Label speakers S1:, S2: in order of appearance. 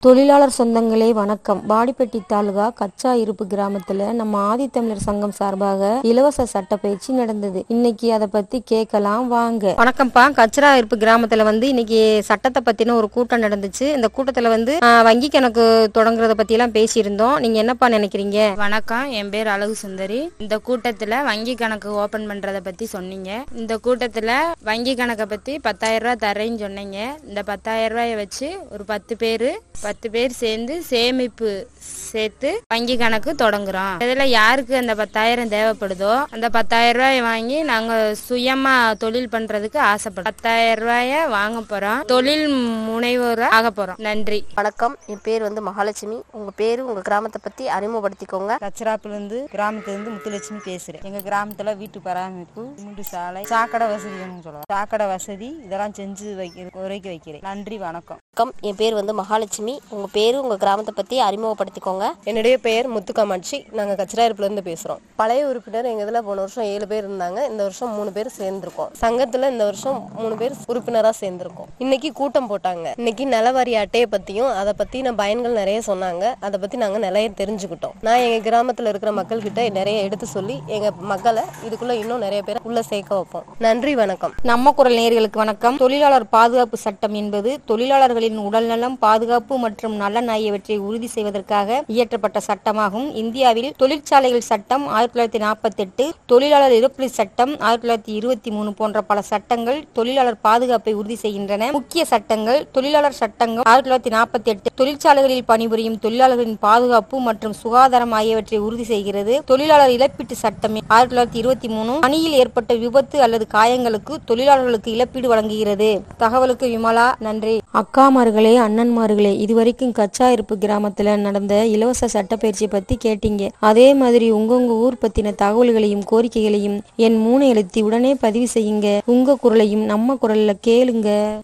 S1: தொழிலாளர் சொந்தங்களே வணக்கம் வாடிப்பட்டி தாலுகா கச்சா இருப்பு கிராமத்துல நம்ம ஆதித்தமிழர் சங்கம் சார்பாக இலவச சட்ட பயிற்சி நடந்தது இன்னைக்கு அதை பத்தி கேட்கலாம் வாங்க வணக்கம்ப்பா கச்சரா இருப்பு கிராமத்துல வந்து இன்னைக்கு சட்டத்தை பத்தின ஒரு கூட்டம் நடந்துச்சு இந்த கூட்டத்துல வந்து ஆஹ், வங்கி கணக்கு தொடங்குறத பத்தி எல்லாம் பேசியிருந்தோம் நீங்க என்னப்பா நினைக்கிறீங்க
S2: வணக்கம் என் பேர் அழகு சுந்தரி இந்த கூட்டத்துல வங்கி கணக்கு ஓபன் பண்றத பத்தி சொன்னீங்க இந்த கூட்டத்துல வங்கி கணக்கை பத்தி பத்தாயிரம் ரூபாய் தரேன்னு சொன்னீங்க இந்த பத்தாயிரம் ரூபாய வச்சு ஒரு பத்து பேரு பத்து பேர் சேர்ந்து சேமிப்பு சேர்த்து வங்கி கணக்கு தொடங்குறோம் இதுல யாருக்கு அந்த பத்தாயிரம் தேவைப்படுதோ அந்த பத்தாயிரம் ரூபாய வாங்கி நாங்க சுயமா தொழில் பண்றதுக்கு ஆசைப்படுறோம் பத்தாயிரம் ரூபாய வாங்க போறோம் தொழில் முனைவோரா ஆக போறோம் நன்றி
S3: வணக்கம் என் பேர் வந்து மகாலட்சுமி உங்க பேரு உங்க கிராமத்தை பத்தி அறிமுகப்படுத்திக்கோங்க
S4: கச்சராப்பிலிருந்து கிராமத்திலிருந்து முத்துலட்சுமி பேசுறேன் எங்க கிராமத்துல வீட்டு பராமரிப்பு சிமெண்ட் சாலை சாக்கடை வசதி வேணும்னு சொல்லலாம் சாக்கடை வசதி இதெல்லாம் செஞ்சு வைக்க உரைக்க வைக்கிறேன் நன்றி வணக்கம்
S3: வணக்கம் என் பேர் வந்து மகாலட்சுமி உங்க பேரு உங்க கிராமத்தை பத்தி அறிமுகப்படுத்திக்கோங்க
S5: என்னுடைய பெயர் முத்துக்காமாட்சி நாங்கள் கச்சிராயிருப்புலேருந்து பேசுகிறோம் பழைய உறுப்பினர் எங்கள் இதில் போன வருஷம் ஏழு பேர் இருந்தாங்க இந்த வருஷம் மூணு பேர் சேர்ந்துருக்கோம் சங்கத்தில் இந்த வருஷம் மூணு பேர் உறுப்பினராக சேர்ந்துருக்கோம் இன்னைக்கு கூட்டம் போட்டாங்க இன்னைக்கு நிலவாரி அட்டையை பற்றியும் அதை பற்றின பயன்கள் நிறைய சொன்னாங்க அதை பற்றி நாங்கள் நிறைய தெரிஞ்சுக்கிட்டோம் நான் எங்கள் கிராமத்தில் இருக்கிற மக்கள்கிட்ட நிறைய எடுத்து சொல்லி எங்கள் மக்களை இதுக்குள்ளே இன்னும் நிறைய பேரை உள்ளே சேர்க்க வைப்போம் நன்றி வணக்கம்
S1: நம்ம குரல் நேயர்களுக்கு வணக்கம் தொழிலாளர் பாதுகாப்பு சட்டம் என்பது தொழிலாளர்களின் உடல்நலம் பாதுகாப்பு மற்றும் நலன் ஆகியவற்றை உறுதி செய்வதற்காக இயற்றப்பட்ட சட்டமாகும் இந்தியாவில் தொழிற்சாலைகள் சட்டம் ஆயிரத்தி தொள்ளாயிரத்தி நாற்பத்தி எட்டு தொழிலாளர் இழப்பீடு சட்டம் ஆயிரத்தி தொள்ளாயிரத்தி இருபத்தி மூணு போன்ற பல சட்டங்கள் தொழிலாளர் பாதுகாப்பை உறுதி செய்கின்றன முக்கிய சட்டங்கள் தொழிலாளர் சட்டங்கள் ஆயிரத்தி தொள்ளாயிரத்தி நாற்பத்தி எட்டு தொழிற்சாலைகளில் பணிபுரியும் தொழிலாளர்களின் பாதுகாப்பு மற்றும் சுகாதாரம் ஆகியவற்றை உறுதி செய்கிறது தொழிலாளர் இழப்பீட்டு சட்டம் ஆயிரத்தி தொள்ளாயிரத்தி இருபத்தி மூணு பணியில் ஏற்பட்ட விபத்து அல்லது காயங்களுக்கு தொழிலாளர்களுக்கு இழப்பீடு வழங்குகிறது தகவலுக்கு விமலா நன்றி அக்காமார்களே அண்ணன்மார்களே இதுவரைக்கும் கச்சா இருப்பு கிராமத்துல நடந்த இலவச சட்டப்பயிற்சி பத்தி கேட்டீங்க அதே மாதிரி உங்க உங்க ஊர் பத்தின தகவல்களையும் கோரிக்கைகளையும் என் மூணு எழுத்தி உடனே பதிவு செய்யுங்க உங்க குரலையும் நம்ம குரல்ல கேளுங்க